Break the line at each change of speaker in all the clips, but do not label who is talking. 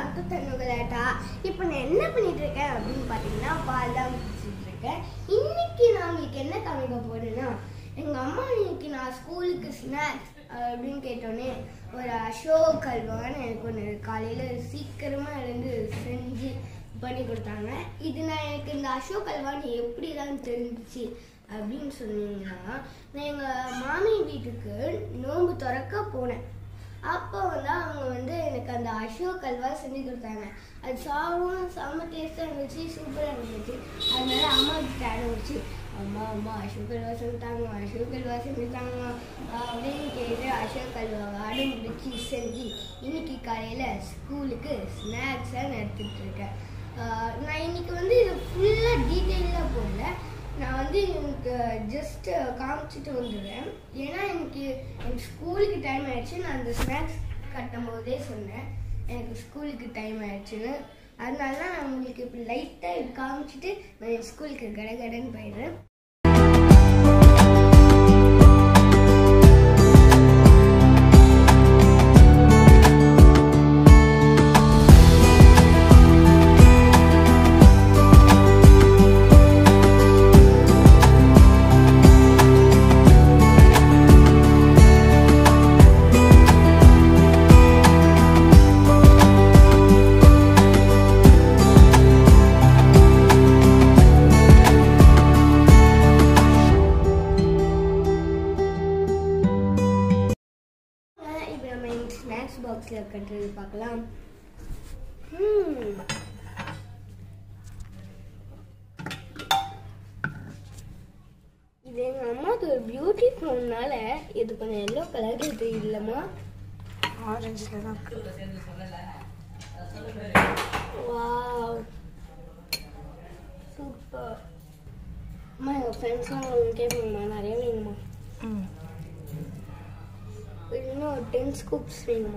Welcome to தன்னுகளாட்டா இப்போ நான் என்ன பண்ணிட்டு இருக்கேன் அப்படின்னு பார்த்தீங்கன்னா பால் தான் குடிச்சிட்டு இருக்கேன் இன்னைக்கு நான் உங்களுக்கு என்ன காமிக்க போறேன்னா எங்கள் அம்மா இன்னைக்கு நான் ஸ்கூலுக்கு ஸ்நாக்ஸ் அப்படின்னு கேட்டோன்னே ஒரு அசோக் அல்வான்னு எனக்கு ஒன்று காலையில் சீக்கிரமாக எழுந்து செஞ்சு பண்ணி கொடுத்தாங்க இது நான் எனக்கு இந்த அசோக் அல்வான்னு எப்படி தான் தெரிஞ்சிச்சு அப்படின்னு சொன்னீங்கன்னா நான் எங்கள் மாமி வீட்டுக்கு நோன்பு திறக்க போனேன் அப்போ வந்து அவங்க வந்து எனக்கு அந்த அசோக் அல்வா செஞ்சு கொடுத்தாங்க அது சாப்பிடும் செம்ம டேஸ்ட்டாக இருந்துச்சு சூப்பராக இருந்துச்சு அதனால அம்மா கிட்ட ஆரம்பிச்சு அம்மா அம்மா அசோக் அல்வா செஞ்சுட்டாங்க அசோக் அல்வா செஞ்சுட்டாங்க அப்படின்னு கேட்டு அசோக் அல்வா அடம் பிடிச்சி செஞ்சு இன்னைக்கு காலையில் ஸ்கூலுக்கு ஸ்நாக்ஸாக நான் எடுத்துகிட்டு இருக்கேன் ஆஹ் நான் இன்னைக்கு வந்து இது ஃபுல்லாக டீட்டெயிலாக போடல நான் வந்து எனக்கு ஜஸ்ட் காமிச்சிட்டு வந்துடுவேன் ஏன்னா எனக்கு எனக்கு ஸ்கூலுக்கு டைம் ஆயிடுச்சு நான் அந்த ஸ்நாக்ஸ் கட்டும் போதே சொன்னேன் எனக்கு ஸ்கூலுக்கு டைம் ஆயிடுச்சுன்னு அதனால தான் நான் உங்களுக்கு இப்போ லைட்டாக இது காமிச்சிட்டு நான் என் ஸ்கூலுக்கு கடகடன்னு போயிடுறேன் இப்போ நம்ம இந்த ஸ்நாக்ஸ் பாக்ஸில் கட்டுறது பார்க்கலாம் Hmm. இது எங்கள் அம்மாவுக்கு ஒரு பியூட்டி ஃபோன்னால இது கொஞ்சம் எல்லோ கலர் தெரியலம்மா
ஆரஞ்சில் தான் இருக்கு
வாவ் சூப்பர் அம்மா எங்கள் ஃப்ரெண்ட்ஸ்லாம் கேட்பாங்கம்மா நிறைய வேணுமா
ம்
இன்னும் ஒரு டென் ஸ்கூப்ஸ் வேணுமா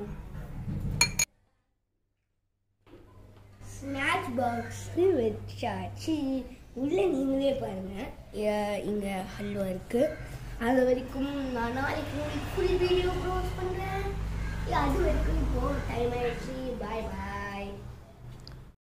ஸ்நாக்ஸ் பாக்ஸ் வச்சாச்சு உள்ள நீங்களே பாருங்க அஹ் இங்க ஹல்வா இருக்கு அது வரைக்கும் நான் நாளைக்கு உங்களுக்கு ஃபுல் வீடியோ க்ளோஸ் பண்றேன் அது வரைக்கும் இப்போ டைம் ஆயிடுச்சு பாய் பாய்